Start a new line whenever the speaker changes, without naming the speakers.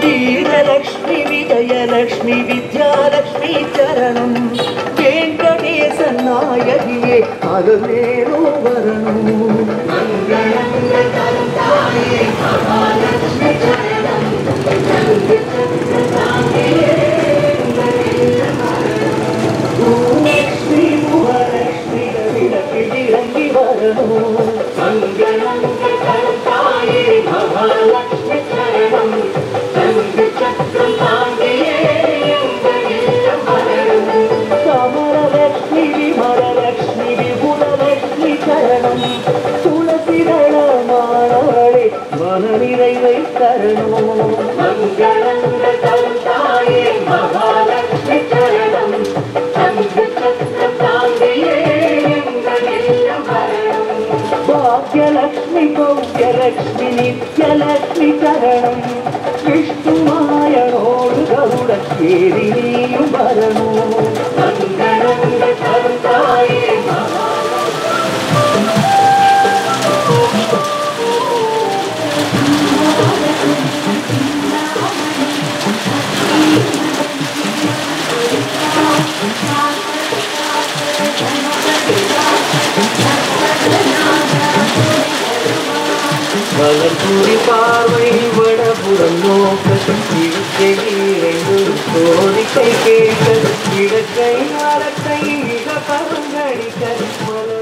வீரலக்ஷ்மி விஜயலக்ஷ்மி வித்யாலக்ஷ்மி சரணம் வெங்கடேச நாயகியே அருளேரோ வரணும் பூலக்ஷ்மி புவலக்ஷ்மி விளக்கில் இறங்கி வரணும் கமலலக்ஷ்மி விமலலக்ஷ்மி விபுலலக்ஷ்மி சரணம் துளசி தளமானவளே மன நிறைவை தரணும் பாக்யலக்ஷ்மி பௌக்யலக்ஷ்மி நித்யலக்ஷ்மி சரணம் விஷ்ணுமாயனோடு கருட ஏறி நீயும் வரணும் வலதுரி பார்வை வடபுறம் நோக்க இருக்கை இறைந்து கோரிக்கை கேட்க இடக்கை அறக்கை மிக பரங்கடிக்க மலர்